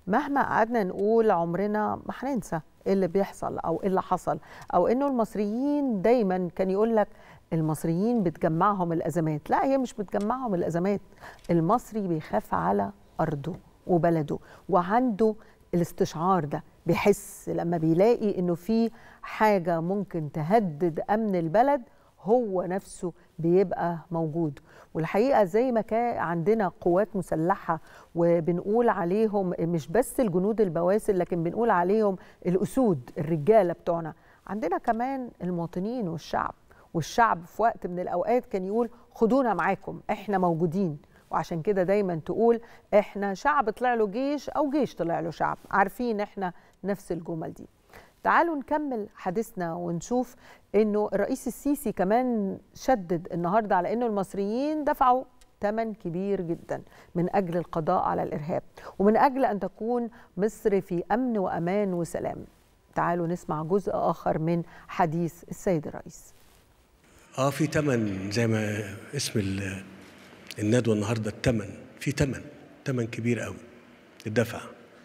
مهما قعدنا نقول عمرنا ما هننسى إيه اللي بيحصل او إيه اللي حصل او انه المصريين دايما كان يقول لك المصريين بتجمعهم الازمات لا هي مش بتجمعهم الازمات المصري بيخاف على ارضه وبلده وعنده الاستشعار ده بيحس لما بيلاقي انه في حاجه ممكن تهدد امن البلد هو نفسه بيبقى موجود والحقيقه زي ما كان عندنا قوات مسلحه وبنقول عليهم مش بس الجنود البواسل لكن بنقول عليهم الاسود الرجاله بتوعنا عندنا كمان المواطنين والشعب والشعب في وقت من الاوقات كان يقول خدونا معاكم احنا موجودين وعشان كده دايما تقول احنا شعب طلع له جيش او جيش طلع له شعب عارفين احنا نفس الجمل دي تعالوا نكمل حديثنا ونشوف انه الرئيس السيسي كمان شدد النهارده على انه المصريين دفعوا ثمن كبير جدا من اجل القضاء على الارهاب ومن اجل ان تكون مصر في امن وامان وسلام. تعالوا نسمع جزء اخر من حديث السيد الرئيس. اه في ثمن زي ما اسم الندوه النهارده الثمن في ثمن ثمن كبير قوي الدفع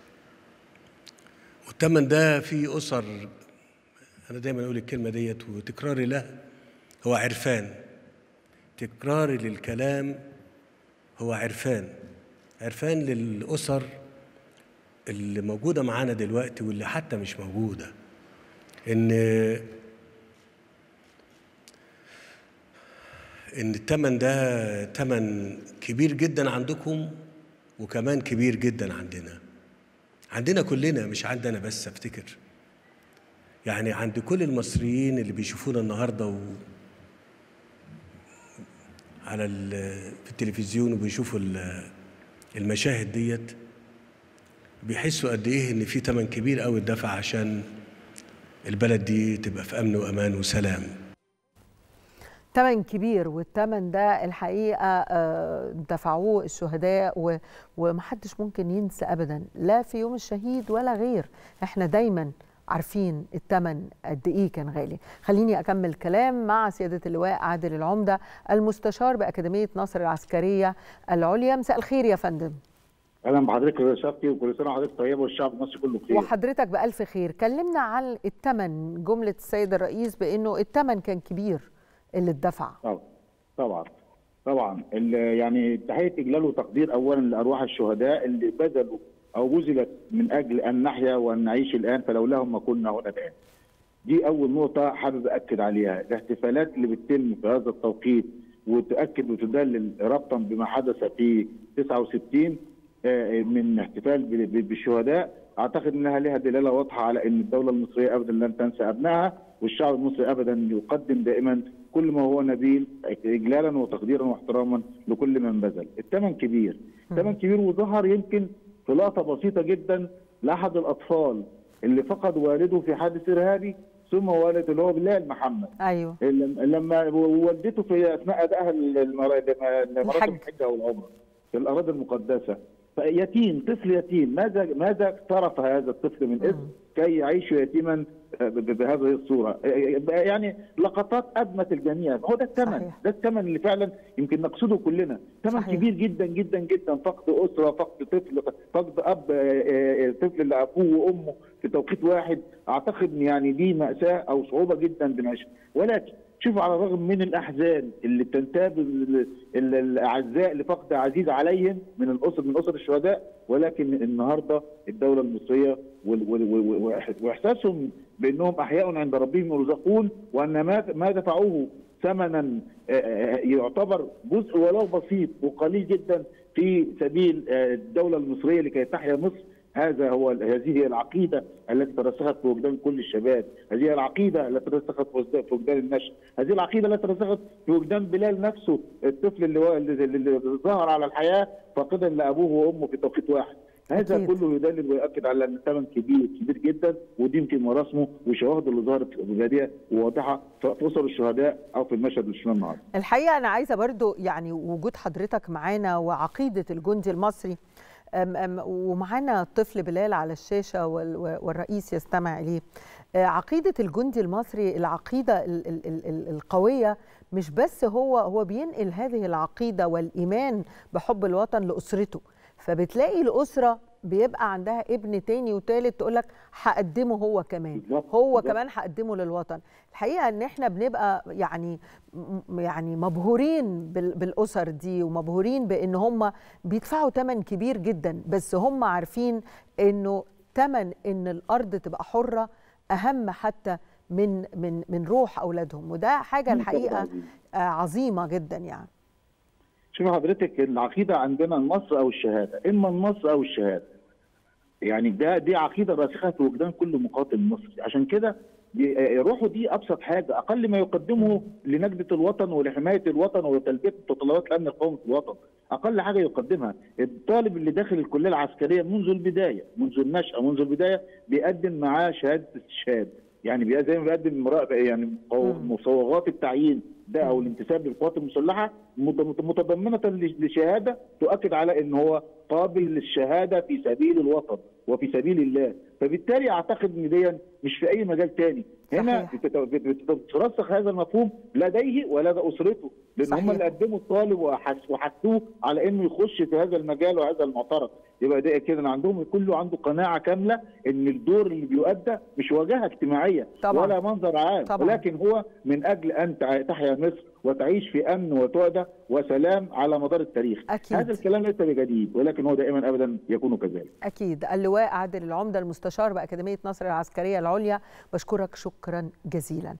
والثمن ده في اسر انا دايما اقول الكلمه ديت وتكراري لها هو عرفان تكراري للكلام هو عرفان عرفان للاسر اللي موجوده معانا دلوقتي واللي حتى مش موجوده ان ان الثمن ده ثمن كبير جدا عندكم وكمان كبير جدا عندنا عندنا كلنا مش عندنا بس افتكر يعني عند كل المصريين اللي بيشوفونا النهارده و على في التلفزيون وبيشوفوا المشاهد ديت بيحسوا قد ايه ان في ثمن كبير قوي اتدفع عشان البلد دي تبقى في امن وامان وسلام ثمن كبير والثمن ده الحقيقه دفعوه الشهداء ومحدش ممكن ينسى ابدا لا في يوم الشهيد ولا غير احنا دايما عارفين الثمن قد ايه كان غالي خليني اكمل كلام مع سياده اللواء عادل العمده المستشار باكاديميه نصر العسكريه العليا مساء الخير يا فندم اهلا بحضرتك يا شفتي وكل سنه وحضرتك طيبه والشعب المصري كله بخير وحضرتك بالف خير كلمنا عن الثمن جمله السيد الرئيس بانه الثمن كان كبير اللي اتدفع طبعا طبعا طبعا يعني تحيه اجلال وتقدير اولا لارواح الشهداء اللي بذلوا او بذلت من اجل ان نحيا وان نعيش الان فلولاهم ما كنا هنا الان. دي اول نقطه حابب اكد عليها، الاحتفالات اللي بتتم في هذا التوقيت وتؤكد وتدلل ربطا بما حدث في 69 من احتفال بالشهداء اعتقد انها لها دلاله واضحه على ان الدوله المصريه ابدا لن تنسى ابنائها والشعب المصري ابدا يقدم دائما كل ما هو نبيل اجلالا وتقديرا واحتراما لكل من بذل، الثمن كبير، الثمن كبير وظهر يمكن في لقطه بسيطه جدا لاحد الاطفال اللي فقد والده في حادث ارهابي ثم والد اللي هو بلال محمد ايوه لما والدته في اثناء ادائها لمراسم الحجه والعمره في الاراضي المقدسه فيتيم طفل يتيم ماذا ماذا اقترف هذا الطفل من اسم كي يعيش يتيما بهذه الصوره يعني لقطات ادمت الجميع هو ده الثمن ده الثمن اللي فعلا يمكن نقصده كلنا ثمن كبير جدا جدا جدا فقد اسره فقد طفل فقد اب طفل لابوه وامه في توقيت واحد اعتقد يعني دي ماساه او صعوبه جدا بنعيشها ولكن شوفوا على الرغم من الاحزان اللي بتنتاب الاعزاء لفقد عزيز عليهم من الاسر من اسر الشهداء ولكن النهارده الدوله المصريه واحساسهم بانهم احياء عند ربهم يرزقون وان ما ما دفعوه ثمنا يعتبر جزء ولو بسيط وقليل جدا في سبيل الدوله المصريه لكي تحيا مصر هذا هو هذه هي العقيده التي ترسخت في وجدان كل الشباب، هذه هي العقيده التي ترسخت في وجدان النشء، هذه العقيده التي ترسخت في وجدان بلال نفسه الطفل اللي, اللي ظهر على الحياه فاقدا لابوه وامه في توقيت واحد. هذا أكيد. كله يدلل ويؤكد على ان الثمن كبير كبير جدا ودي يمكن مراسمه وشواهد اللي ظهرت بجديه وواضحه في اسر الشهداء او في المشهد اللي شفناه النهارده. الحقيقه انا عايزه برضو يعني وجود حضرتك معانا وعقيده الجندي المصري أم أم ومعانا الطفل بلال على الشاشه والرئيس يستمع اليه عقيده الجندي المصري العقيده القويه مش بس هو هو بينقل هذه العقيده والايمان بحب الوطن لاسرته فبتلاقي الاسره بيبقى عندها ابن تاني وتالت تقول لك هقدمه هو كمان بالظبط، هو بالظبط. كمان هقدمه للوطن الحقيقه ان احنا بنبقى يعني م- يعني مبهورين بال- بالاسر دي ومبهورين بان هم بيدفعوا ثمن كبير جدا بس هم عارفين انه ثمن ان الارض تبقى حره اهم حتى من من من روح اولادهم وده حاجه الحقيقه عظيم. آه، عظيمه جدا يعني شوف حضرتك العقيده عندنا النصر او الشهاده اما النصر او الشهاده يعني ده دي عقيده راسخه في وجدان كل مقاتل مصري عشان كده دي- آه، روحه دي ابسط حاجه اقل ما يقدمه لنجده الوطن ولحمايه الوطن وتلبيه متطلبات الامن القومي في الوطن اقل حاجه يقدمها الطالب اللي داخل الكليه العسكريه منذ البدايه منذ النشاه منذ البدايه بيقدم معاه شهاده استشهاد يعني بي- زي ما بيقدم مراقبه يعني قو- مم. مصوغات التعيين ده او الانتساب للقوات المسلحه مت- مت- متضمنه لش- لشهاده تؤكد على ان هو قابل للشهاده في سبيل الوطن وفي سبيل الله فبالتالي اعتقد ان دي مش في اي مجال تاني هنا صحيح. بتت- بت- بت- بتترسخ هذا المفهوم لديه ولدى اسرته لان صحيح. هم اللي قدموا الطالب وحس- وحثوه على انه يخش في هذا المجال وهذا المعترك يبقى ده كده عندهم كله عنده قناعه كامله ان الدور اللي بيؤدى مش واجهه اجتماعيه طبعاً. ولا منظر عام طبعاً. ولكن هو من اجل ان تع- تحيا مصر وتعيش في امن وتعدى وسلام على مدار التاريخ أكيد. هذا الكلام ليس بجديد ولكن هو دائما ابدا يكون كذلك أكيد اللواء عادل العمدة المستشار بأكاديمية نصر العسكرية العليا بشكرك شكرا جزيلا